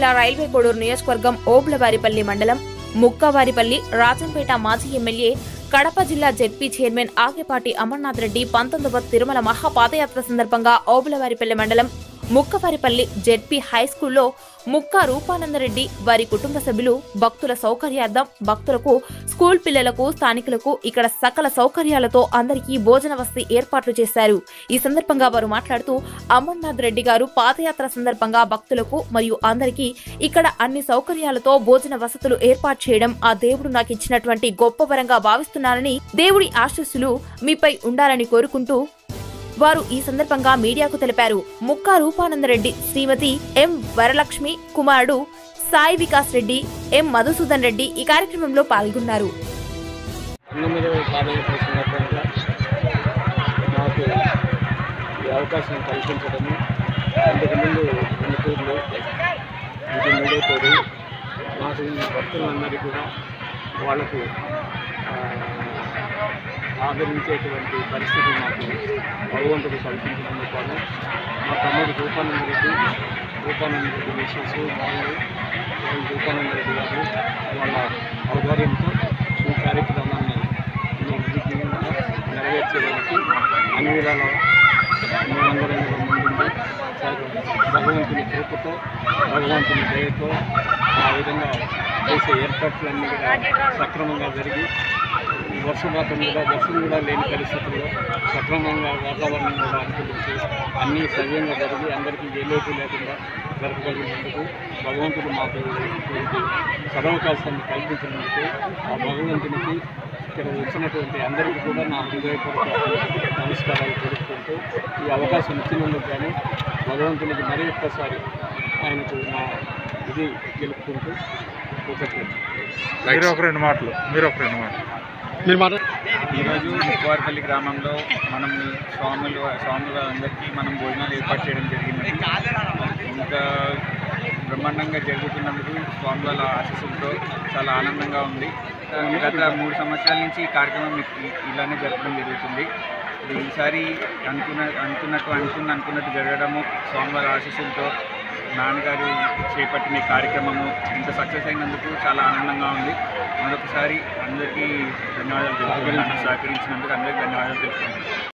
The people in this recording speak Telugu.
జిల్లా రైల్వే కోడూరు నియోజకవర్గం ఓబ్లవారిపల్లి మండలం ముక్కవారిపల్లి రాజంపేట మాజీ ఎమ్మెల్యే కడప జిల్లా జెడ్పీ చైర్మన్ ఆగేపాటి అమర్నాథ్ రెడ్డి పంతొమ్మిదవ తిరుమల మహాపాదయాత్ర సందర్భంగా ఓబులవారిపల్లి మండలం ముక్కవారిపల్లి జెడ్పీ హై స్కూల్లో ముక్క రూపానందరెడ్డి వారి కుటుంబ సభ్యులు భక్తుల సౌకర్యార్థం భక్తులకు స్కూల్ పిల్లలకు స్థానికులకు ఇక్కడ సకల సౌకర్యాలతో అందరికీ భోజన వసతి ఏర్పాట్లు చేశారు ఈ సందర్భంగా వారు మాట్లాడుతూ అమర్నాథ్ రెడ్డి గారు పాదయాత్ర సందర్భంగా భక్తులకు మరియు అందరికీ ఇక్కడ అన్ని సౌకర్యాలతో భోజన వసతులు ఏర్పాటు చేయడం ఆ దేవుడు నాకు ఇచ్చినటువంటి గొప్ప వరంగా భావిస్తున్నానని దేవుడి ఆశీస్సులు మీపై ఉండాలని కోరుకుంటూ వారు ఈ సందర్భంగా మీడియాకు తెలిపారు ముక్కా రూపానందరెడ్డి శ్రీమతి ఎం వరలక్ష్మి కుమారుడు సాయి వికాస్ రెడ్డి ఎం మధుసూదన్ రెడ్డి ఈ కార్యక్రమంలో పాల్గొన్నారు పంతొమ్మిదవ పాదయాత్ర సందర్భంగా నాకు ఈ అవకాశం కల్పించడము అంతకుముందు గుంటూరులో ఇది మూడో తోడు నాకు ఈ భక్తులందరికీ కూడా వాళ్ళకు ఆ, ఆదరించేటువంటి పరిస్థితి నాకు భగవంతుడు కల్పించినందుకు కాదు మా తమ్ముడు రూపానంద రెడ్డి రూపానంద రెడ్డి మిషన్స్ వాళ్ళు వాళ్ళు రూపానంద రెడ్డి గారు వాళ్ళ ఆధ్వర్యంతో ఈ కార్యక్రమాన్ని నిర్విఘ్నంగా నెరవేర్చడానికి అన్ని విధాల మేమందరం కూడా ముందుండి సాగు భగవంతుని కృపతో భగవంతుని దయతో ఆ విధంగా చేసే ఏర్పాట్లన్నీ కూడా సక్రమంగా జరిగి వర్షపాతం కూడా వర్షం కూడా లేని పరిస్థితుల్లో సక్రమంగా వాతావరణం కూడా అనుకూలించి అన్నీ సవ్యంగా జరిగి అందరికీ ఏ లోటు లేకుండా జరపగలిగినందుకు భగవంతుడు మాకు ఇటువంటి సదవకాశాన్ని కల్పించినందుకు ఆ భగవంతునికి ఇక్కడ వచ్చినటువంటి అందరికీ కూడా నా హృదయపూర్వక నమస్కారాలు తెలుపుకుంటూ ఈ అవకాశం ఇచ్చినందుకు కానీ భగవంతునికి మరీ ఒక్కసారి ఆయనకు నా ఇది తెలుపుకుంటూ కృతజ్ఞత మీరు ఒక రెండు మాటలు మీరు ఒక రెండు మాటలు మీరు మాట ఈరోజు ముక్కువారిపల్లి గ్రామంలో మనం స్వాములు స్వాములు అందరికీ మనం భోజనాలు ఏర్పాటు చేయడం జరిగింది ఇంకా బ్రహ్మాండంగా జరుగుతున్నందుకు స్వాముల ఆశీస్సులతో చాలా ఆనందంగా ఉంది గత మూడు సంవత్సరాల నుంచి ఈ కార్యక్రమం ఇ- ఇలానే జరపడం జరుగుతుంది ఇది ఈసారి అనుకున్న అనుకున్నట్టు అనుకున్న అనుకున్నట్టు జరగడము స్వామివారి ఆశీస్సులతో నాన్నగారు చేపట్టిన ఈ కార్యక్రమము ఇంత సక్సెస్ అయినందుకు చాలా ఆనందంగా ఉంది మరొకసారి అందరికీ ధన్యవాదాలు తెలుపుకుంటున్నాను సహకరించినందుకు అందరికీ ధన్యవాదాలు తెలుపుకుంటున్నాను